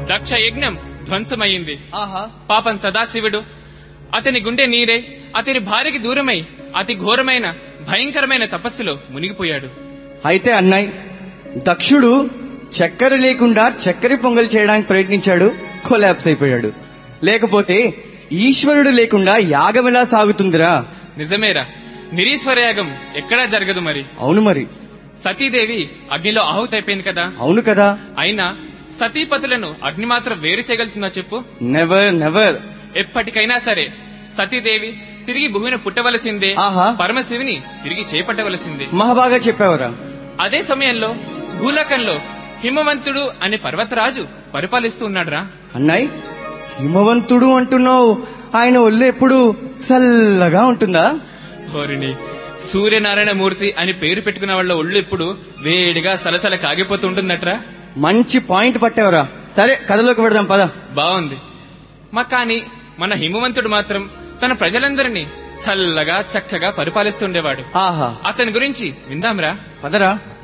దక్ష యజ్ఞం ధ్వంసమయ్యింది ఆహా పాపం సదాశివుడు అతని గుండె నీరే అతని భార్యకి దూరమై అతి ఘోరమైన భయంకరమైన తపస్సులో మునిగిపోయాడు అయితే అన్నయ్య దక్షుడు చక్కెర లేకుండా చక్కెర పొంగల్ చేయడానికి ప్రయత్నించాడు కొలాప్స్ అయిపోయాడు లేకపోతే ఈశ్వరుడు లేకుండా యాగం ఎలా సాగుతుందిరా నిజమేరా నిరీశ్వర యాగం ఎక్కడా జరగదు మరి అవును మరి సతీదేవి అగ్నిలో ఆహుతైపోయింది కదా అవును కదా అయినా సతీపతులను అగ్ని మాత్రం వేరు చేయగలుగుతుందా చెప్పు నెవర్ నెవర్ ఎప్పటికైనా సరే సతీదేవి తిరిగి భూమిన పుట్టవలసిందే ఆహా. పరమశివుని తిరిగి చేపట్టవలసిందే మహాబాగా చెప్పావురా అదే సమయంలో భూలోకంలో హిమవంతుడు అనే పర్వతరాజు పరిపాలిస్తూ ఉన్నాడురా అన్నయ్య హిమవంతుడు అంటున్నావు ఆయన ఒళ్ళు ఎప్పుడు చల్లగా ఉంటుందా హోరిని సూర్యనారాయణ మూర్తి అని పేరు పెట్టుకున్న వాళ్ళ ఒళ్ళు ఇప్పుడు వేడిగా సలసల కాగిపోతుంటుందట్రా మంచి పాయింట్ పట్టావురా సరే కథలోకి పెడదాం పద బాగుంది మా కాని మన హిమవంతుడు మాత్రం తన ప్రజలందరినీ చల్లగా చక్కగా పరిపాలిస్తుండేవాడు ఆహా అతని గురించి విందాంరా పదరా